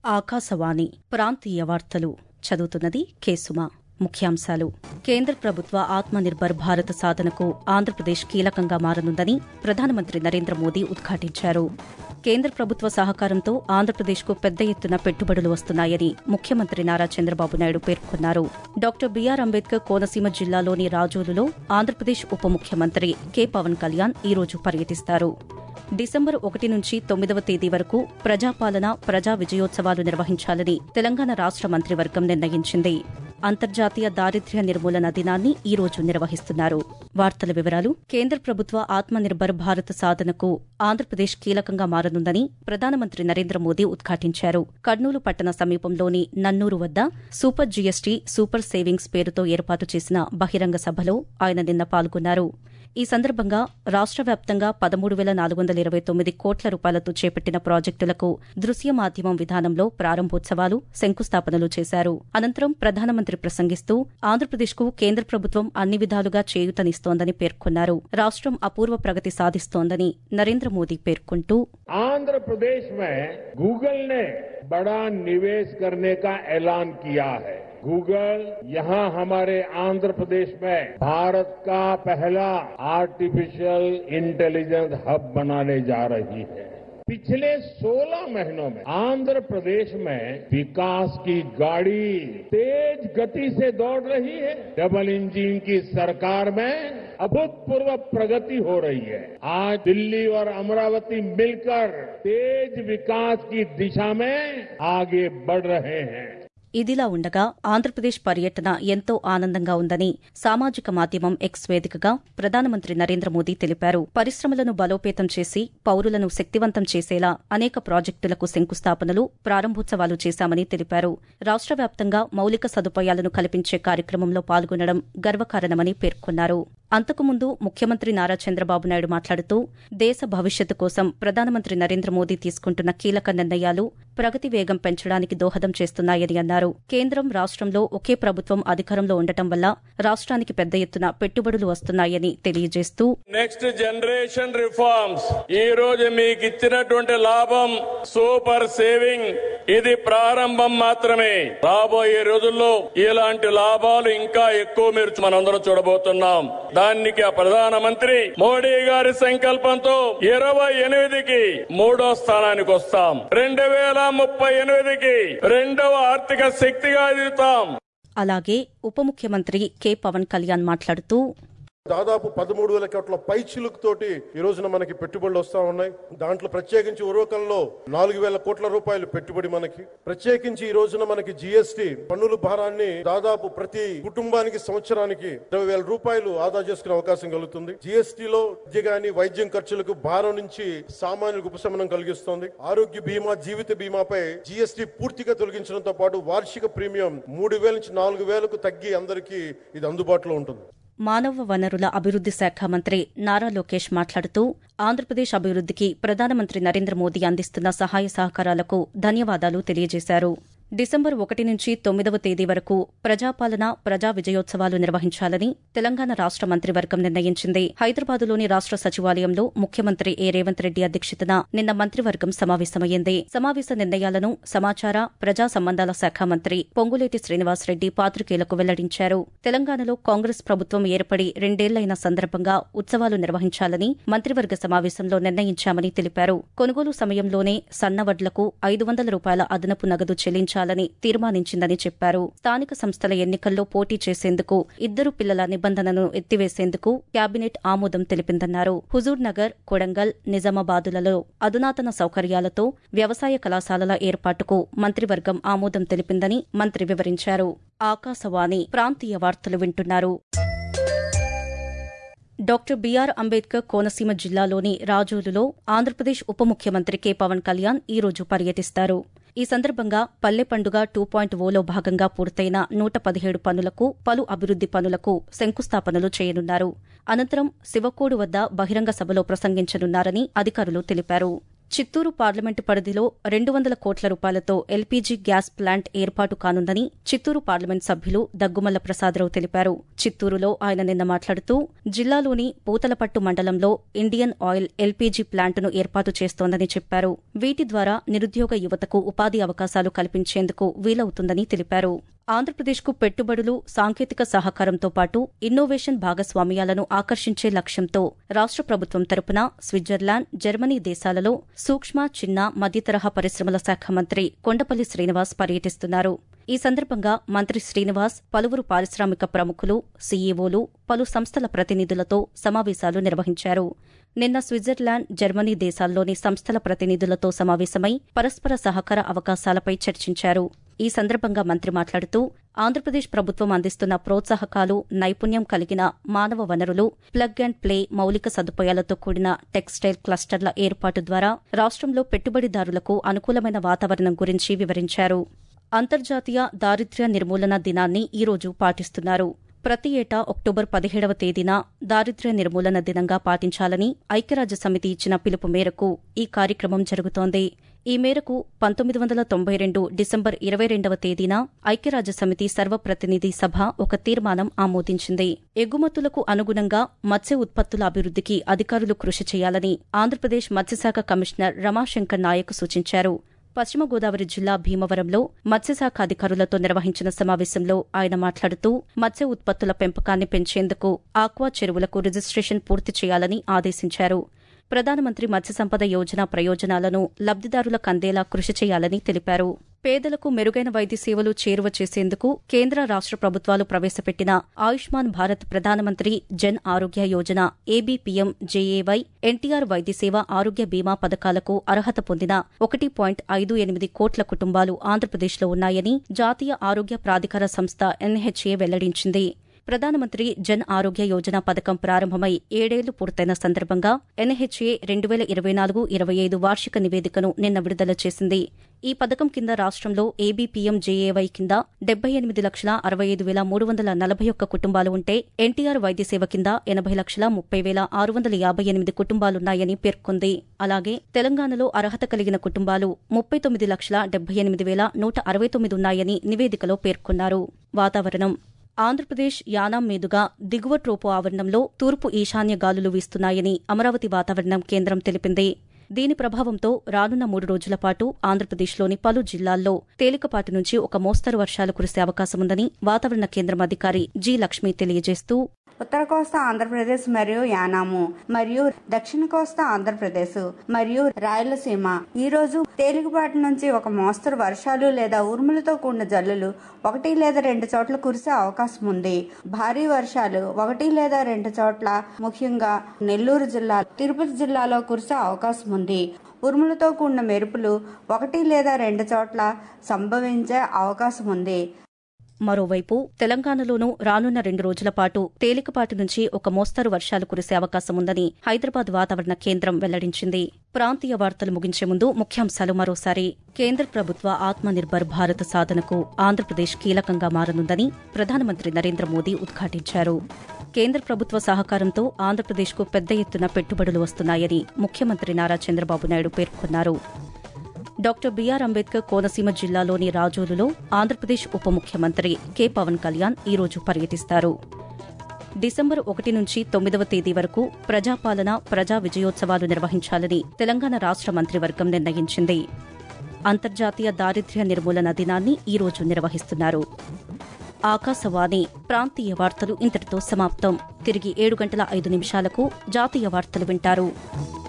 ఆకాశవాణి ప్రాంతీయ వార్తలు చదువుతున్నది కేసుమ ముఖ్యాంశాలు కేంద్ర ప్రభుత్వ ఆత్మనిర్భర్ భారత్ సాధనకు ఆంధ్రప్రదేశ్ కీలకంగా మారనుందని ప్రధానమంత్రి నరేంద్ర మోదీ ఉద్ఘాటించారు కేంద్ర ప్రభుత్వ సహకారంతో ఆంధ్రప్రదేశ్కు పెద్ద ఎత్తున పెట్టుబడులు వస్తున్నాయని ముఖ్యమంత్రి నారా చంద్రబాబు నాయుడు పేర్కొన్నారు డాక్టర్ బీఆర్ అంబేద్కర్ కోనసీమ జిల్లాలోని రాజోలులో ఆంధ్రప్రదేశ్ ఉప ముఖ్యమంత్రి కె పవన్ కళ్యాణ్ ఈరోజు పర్యటిస్తారు డిసెంబర్ ఒకటి నుంచి తొమ్మిదవ తేదీ వరకు ప్రజాపాలన ప్రజా విజయోత్సవాలు నిర్వహించాలని తెలంగాణ రాష్ట మంత్రివర్గం నిర్ణయించింది అంతర్జాతీయ దారిద్ర్య నిర్మూలన దినాన్ని ఈ రోజు నిర్వహిస్తున్నారు వార్తల వివరాలు కేంద్ర ప్రభుత్వ ఆత్మనిర్భర్ భారత్ సాధనకు ఆంధ్రప్రదేశ్ కీలకంగా మారనుందని ప్రధానమంత్రి నరేంద్ర మోదీ ఉద్ఘాటించారు కర్నూలు పట్టణ సమీపంలోని నన్నూరు వద్ద సూపర్ జీఎస్టీ సూపర్ సేవింగ్స్ పేరుతో ఏర్పాటు చేసిన బహిరంగ సభలో ఆయన నిన్న పాల్గొన్నారు ఈ సందర్భంగా రాష్ట వ్యాప్తంగా పదమూడు వేల నాలుగు వందల ఇరవై తొమ్మిది కోట్ల రూపాయలతో చేపట్టిన ప్రాజెక్టులకు దృశ్య మాధ్యమం విధానంలో ప్రారంభోత్సవాలు శంకుస్థాపనలు చేశారు అనంతరం ప్రధానమంత్రి ప్రసంగిస్తూ ఆంధ్రప్రదేశ్కు కేంద్ర ప్రభుత్వం అన్ని విధాలుగా చేయూతనిస్తోందని పేర్కొన్నారు రాష్టం అపూర్వ ప్రగతి సాధిస్తోందని నరేంద్ర మోదీ పేర్కొంటూ आंध्र प्रदेश में गूगल ने बड़ा निवेश करने का ऐलान किया है गूगल यहाँ हमारे आंध्र प्रदेश में भारत का पहला आर्टिफिशियल इंटेलिजेंस हब बनाने जा रही है पिछले 16 महीनों में आंध्र प्रदेश में विकास की गाड़ी तेज गति से दौड़ रही है डबल इंजन की सरकार में अभूतपूर्व प्रगति हो रही है आज दिल्ली और अमरावती मिलकर तेज विकास की दिशा में आगे बढ़ रहे हैं ఇదిలా ఉండగా ఆంధ్రప్రదేశ్ పర్యటన ఎంతో ఆనందంగా ఉందని సామాజిక మాధ్యమం ఎక్స్ వేదికగా ప్రధానమంత్రి నరేంద్ర మోదీ తెలిపారు పరిశ్రమలను బలోపేతం చేసి పౌరులను శక్తివంతం చేసేలా అనేక ప్రాజెక్టులకు శంకుస్థాపనలు ప్రారంభోత్సవాలు చేశామని తెలిపారు రాష్ట వ్యాప్తంగా మౌలిక సదుపాయాలను కల్పించే కార్యక్రమంలో పాల్గొనడం గర్వకారణమని పేర్కొన్నారు అంతకుముందు ముఖ్యమంత్రి నారా చంద్రబాబు నాయుడు మాట్లాడుతూ దేశ భవిష్యత్తు కోసం ప్రధానమంత్రి నరేంద్ర మోదీ తీసుకుంటున్న కీలక నిర్ణయాలు ప్రగతి వేగం పెంచడానికి దోహదం చేస్తున్నాయని అన్నారు కేంద్రం రాష్టంలో ఒకే ప్రభుత్వం అధికారంలో ఉండటం వల్ల రాష్ట్రానికి పెద్ద ఎత్తున పెట్టుబడులు వస్తున్నాయని తెలియజేస్తూ నెక్స్ట్ జనరేషన్ రిఫార్మ్స్ ఈ రోజు మీకు ఇచ్చినటువంటి లాభం సూపర్ సేవింగ్ ఇది ప్రారంభం మాత్రమే రాబోయే రోజుల్లో ఇలాంటి లాభాలు ఇంకా ఎక్కువ మీరు మనందరం చూడబోతున్నాం దానికి ఆ ప్రధానమంత్రి మోడీ గారి సంకల్పంతో ఇరవై ఎనిమిదికి మూడో స్థానానికి వస్తాం రెండు వేల ముప్పై ఎనిమిదికి రెండవ ఆర్థిక శక్తిగా ఎదుగుతాం అలాగే ఉప ముఖ్యమంత్రి కె పవన్ కళ్యాణ్ మాట్లాడుతూ దాదాపు పదమూడు వేల కోట్ల పైచిలుకు తోటి ఈ రోజున మనకి పెట్టుబడులు వస్తా ఉన్నాయి దాంట్లో ప్రత్యేకించి ఉరవకంలో నాలుగు వేల కోట్ల రూపాయలు పెట్టుబడి మనకి ప్రత్యేకించి ఈ రోజున మనకి జిఎస్టి పన్నుల భారాన్ని దాదాపు ప్రతి కుటుంబానికి సంవత్సరానికి ఇరవై వేల రూపాయలు ఆదా చేసుకునే అవకాశం కలుగుతుంది జిఎస్టిలో విద్య గాని వైద్యం ఖర్చులకు భారం నుంచి సామాన్యులకు ఉపశమనం కలిగిస్తోంది ఆరోగ్య బీమా జీవిత బీమాపై జిఎస్టి పూర్తిగా తొలగించడంతో పాటు వార్షిక ప్రీమియం మూడు వేల నుంచి నాలుగు వేలకు తగ్గి అందరికీ ఇది అందుబాటులో ఉంటుంది మానవ వనరుల అభివృద్ది శాఖ మంత్రి నారా లోకేష్ మాట్లాడుతూ ఆంధ్రప్రదేశ్ అభివృద్దికి ప్రధానమంత్రి నరేంద్ర మోదీ అందిస్తున్న సహాయ సహకారాలకు ధన్యవాదాలు తెలియజేశారు డిసెంబర్ ఒకటి నుంచి తొమ్మిదవ తేదీ వరకు ప్రజాపాలన ప్రజా విజయోత్సవాలు నిర్వహించాలని తెలంగాణ రాష్ట మంత్రివర్గం నిర్ణయించింది హైదరాబాదులోని రాష్ట సచివాలయంలో ముఖ్యమంత్రి ఏ రేవంత్ రెడ్డి అధ్యక్షతన నిన్న మంత్రివర్గం సమావేశమైంది సమావేశ నిర్ణయాలను సమాచార ప్రజా సంబంధాల శాఖ మంత్రి పొంగులేటి శ్రీనివాసరెడ్డి పాత్రికేయులకు వెల్లడించారు తెలంగాణలో కాంగ్రెస్ ప్రభుత్వం ఏర్పడి రెండేళ్లైన సందర్భంగా ఉత్సవాలు నిర్వహించాలని మంత్రివర్గ సమావేశంలో నిర్ణయించామని తెలిపారు కొనుగోలు సమయంలోనే సన్నవడ్లకు ఐదు వందల రూపాయల అదనపు నగదు చెల్లించాలని తీర్మానించిందని చెప్పారు స్థానిక సంస్థల ఎన్నికల్లో పోటీ చేసేందుకు ఇద్దరు పిల్లల నిబంధనను ఎత్తివేసేందుకు కేబినెట్ ఆమోదం తెలిపిందన్నారు హుజూర్ నగర్ కొడంగల్ నిజామాబాదులలో అధునాతన సౌకర్యాలతో వ్యవసాయ కళాశాలల ఏర్పాటుకు మంత్రివర్గం ఆమోదం తెలిపిందని మంత్రి వివరించారు ఆకాశవాణి ప్రాంతీయ వార్తలు వింటున్నారు డాక్టర్ బీఆర్ అంబేద్కర్ కోనసీమ జిల్లాలోని రాజోలులో ఆంధ్రప్రదేశ్ ఉప ముఖ్యమంత్రి కె పవన్ కళ్యాణ్ ఈ రోజు పర్యటిస్తారు ఈ సందర్భంగా పల్లె పండుగ టూ పాయింట్ ఓలో భాగంగా పూర్తయిన నూట పదిహేడు పనులకు పలు అభివృద్ది పనులకు శంకుస్థాపనలు చేయనున్నారు అనంతరం శివకోడు వద్ద బహిరంగ సభలో ప్రసంగించనున్నారని అధికారులు తెలిపారు చిత్తూరు పార్లమెంటు పరిధిలో రెండు వందల కోట్ల రూపాయలతో ఎల్పీజీ గ్యాస్ ప్లాంట్ ఏర్పాటు కానుందని చిత్తూరు పార్లమెంట్ సభ్యులు దగ్గుమల్ల ప్రసాదరావు తెలిపారు చిత్తూరులో ఆయన నిన్న మాట్లాడుతూ జిల్లాలోని పూతలపట్టు మండలంలో ఇండియన్ ఆయిల్ ఎల్పీజీ ప్లాంటును ఏర్పాటు చేస్తోందని చెప్పారు వీటి ద్వారా నిరుద్యోగ యువతకు ఉపాధి అవకాశాలు కల్పించేందుకు వీలవుతుందని తెలిపారు ఆంధ్రప్రదేశ్కు పెట్టుబడులు సాంకేతిక సహకారంతో పాటు ఇన్నోవేషన్ భాగస్వామ్యాలను ఆకర్షించే లక్ష్యంతో రాష్ట ప్రభుత్వం తరపున స్విట్జర్లాండ్ జర్మనీ దేశాలలో సూక్ష్మ చిన్న మధ్యతరహా పరిశ్రమల శాఖ మంత్రి కొండపల్లి శ్రీనివాస్ పర్యటిస్తున్నారు ఈ సందర్భంగా మంత్రి శ్రీనివాస్ పలువురు పారిశ్రామిక ప్రముఖులు సీఈఓలు పలు సంస్థల ప్రతినిధులతో సమావేశాలు నిర్వహించారు నిన్న స్విట్జర్లాండ్ జర్మనీ దేశాల్లోని సంస్థల ప్రతినిధులతో సమావేశమై పరస్పర సహకార అవకాశాలపై చర్చించారు ఈ సందర్భంగా మంత్రి మాట్లాడుతూ ఆంధ్రప్రదేశ్ ప్రభుత్వం అందిస్తున్న ప్రోత్సాహకాలు నైపుణ్యం కలిగిన మానవ వనరులు ప్లగ్ అండ్ ప్లే మౌలిక సదుపాయాలతో కూడిన టెక్స్టైల్ క్లస్టర్ల ఏర్పాటు ద్వారా రాష్ట్రంలో పెట్టుబడిదారులకు అనుకూలమైన వాతావరణం గురించి వివరించారు అంతర్జాతీయ దారిద్ర్య నిర్మూలన దినాన్ని ఈ రోజు పాటిస్తున్నారు ప్రతి ఏటా అక్టోబర్ పదిహేడవ తేదీన దారిద్ర్య నిర్మూలన దినంగా పాటించాలని ఐక్యరాజ్య సమితి ఇచ్చిన పిలుపు మేరకు ఈ కార్యక్రమం జరుగుతోంది ఈ మేరకు పంతొమ్మిది వందల తొంభై రెండు డిసెంబర్ ఇరవై రెండవ తేదీన ఐక్యరాజ్య సమితి సర్వప్రతినిధి సభ ఒక తీర్మానం ఆమోదించింది ఎగుమతులకు అనుగుణంగా మత్స్య ఉత్పత్తుల అభివృద్దికి అధికారులు కృషి చేయాలని ఆంధ్రప్రదేశ్ మత్స్యశాఖ కమిషనర్ రమాశంకర్ నాయక్ సూచించారు పశ్చిమ గోదావరి జిల్లా భీమవరంలో మత్స్యశాఖ అధికారులతో నిర్వహించిన సమావేశంలో ఆయన మాట్లాడుతూ మత్స్య ఉత్పత్తుల పెంపకాన్ని పెంచేందుకు ఆక్వా చెరువులకు రిజిస్ట్రేషన్ పూర్తి చేయాలని ఆదేశించారు ప్రధానమంత్రి మత్స్య సంపద యోజన ప్రయోజనాలను లబ్దిదారులకు అందేలా కృషి చేయాలని తెలిపారు పేదలకు మెరుగైన వైద్య సేవలు చేరువ చేసేందుకు కేంద్ర రాష్ట ప్రభుత్వాలు ప్రవేశపెట్టిన ఆయుష్మాన్ భారత్ ప్రధానమంత్రి జన్ ఆరోగ్య యోజన ఏబీపీఎం జేఏవై ఎన్టీఆర్ వైద్య సేవ ఆరోగ్య బీమా పథకాలకు అర్హత పొందిన ఒకటి పాయింట్ ఐదు ఎనిమిది కోట్ల కుటుంబాలు ఆంధ్రప్రదేశ్లో ఉన్నాయని జాతీయ ఆరోగ్య ప్రాధికార సంస్థ ఎన్హెచ్ఏ వెల్లడించింది ప్రధానమంత్రి జన్ ఆరోగ్య యోజన పథకం ప్రారంభమై ఏడేళ్లు పూర్తయిన సందర్భంగా ఎన్హెచ్ఏ రెండు వేల ఇరవై నాలుగు ఇరవై ఐదు వార్షిక నివేదికను నిన్న విడుదల చేసింది ఈ పథకం కింద రాష్ట్రంలో ఏబీపీఎం జేఏవై కింద డెబ్బై ఎనిమిది లక్షల అరవై ఐదు వేల మూడు వందల నలభై ఒక్క కుటుంబాలు ఉంటే ఎన్టీఆర్ వైద్య సేవ కింద ఎనభై లక్షల ముప్పై వేల ఆరు వందల యాభై ఎనిమిది కుటుంబాలున్నాయని పేర్కొంది అలాగే తెలంగాణలో అర్హత కలిగిన కుటుంబాలు ముప్పై తొమ్మిది లక్షల డెబ్బై ఎనిమిది వేల నూట అరవై తొమ్మిది ఉన్నాయని నివేదికలో పేర్కొన్నారు వాతావరణం ఆంధ్రప్రదేశ్ యానాం మీదుగా దిగువ ట్రోపో ఆవరణంలో తూర్పు ఈశాన్య గాలులు వీస్తున్నాయని అమరావతి వాతావరణం కేంద్రం తెలిపింది దీని ప్రభావంతో రానున్న మూడు రోజుల పాటు ఆంధ్రప్రదేశ్లోని పలు జిల్లాల్లో తేలికపాటి నుంచి ఒక మోస్తరు వర్షాలు కురిసే అవకాశముందని వాతావరణ కేంద్రం అధికారి జి లక్ష్మి తెలియజేస్తూ ఉత్తర కోస్తా ఆంధ్రప్రదేశ్ మరియు యానాము మరియు దక్షిణ కోస్తా ఆంధ్రప్రదేశ్ మరియు రాయలసీమ ఈ రోజు తేలికపాటి నుంచి ఒక మోస్తరు వర్షాలు లేదా ఉరుములతో కూడిన జల్లులు ఒకటి లేదా రెండు చోట్ల కురిసే అవకాశం ఉంది భారీ వర్షాలు ఒకటి లేదా రెండు చోట్ల ముఖ్యంగా నెల్లూరు జిల్లా తిరుపతి జిల్లాలో కురిసే అవకాశం ఉంది ఉరుములతో కూడిన మెరుపులు ఒకటి లేదా రెండు చోట్ల సంభవించే అవకాశం ఉంది మరోవైపు తెలంగాణలోనూ రానున్న రెండు రోజుల పాటు తేలికపాటి నుంచి ఒక మోస్తరు వర్షాలు కురిసే అవకాశం ఉందని హైదరాబాద్ వాతావరణ కేంద్రం వెల్లడించింది ప్రాంతీయ వార్తలు ముగించే ముందు ముఖ్యాంశాలు మరోసారి కేంద్ర ప్రభుత్వ ఆత్మ నిర్భర్ భారత్ సాధనకు ఆంధ్రప్రదేశ్ కీలకంగా మారనుందని ప్రధానమంత్రి నరేంద్ర మోదీ ఉద్ఘాటించారు కేంద్ర ప్రభుత్వ సహకారంతో ఆంధ్రప్రదేశ్కు పెద్ద ఎత్తున పెట్టుబడులు వస్తున్నాయని ముఖ్యమంత్రి నారా చంద్రబాబు నాయుడు పేర్కొన్నారు డాక్టర్ బీఆర్ అంబేద్కర్ కోనసీమ జిల్లాలోని రాజోలులో ఆంధ్రప్రదేశ్ ఉప ముఖ్యమంత్రి కె పవన్ కళ్యాణ్ ఈరోజు పర్యటిస్తారు డిసెంబర్ ఒకటి నుంచి తొమ్మిదవ తేదీ వరకు ప్రజాపాలన ప్రజా విజయోత్సవాలు నిర్వహించాలని తెలంగాణ రాష్ట మంత్రివర్గం నిర్ణయించింది అంతర్జాతీయ దారిద్ర్య నిర్మూలన దినాన్ని ఈరోజు నిర్వహిస్తున్నారు ఆకాశవాణి ప్రాంతీయ వార్తలు ఇంతటితో సమాప్తం తిరిగి ఏడు గంటల ఐదు నిమిషాలకు జాతీయ వార్తలు వింటారు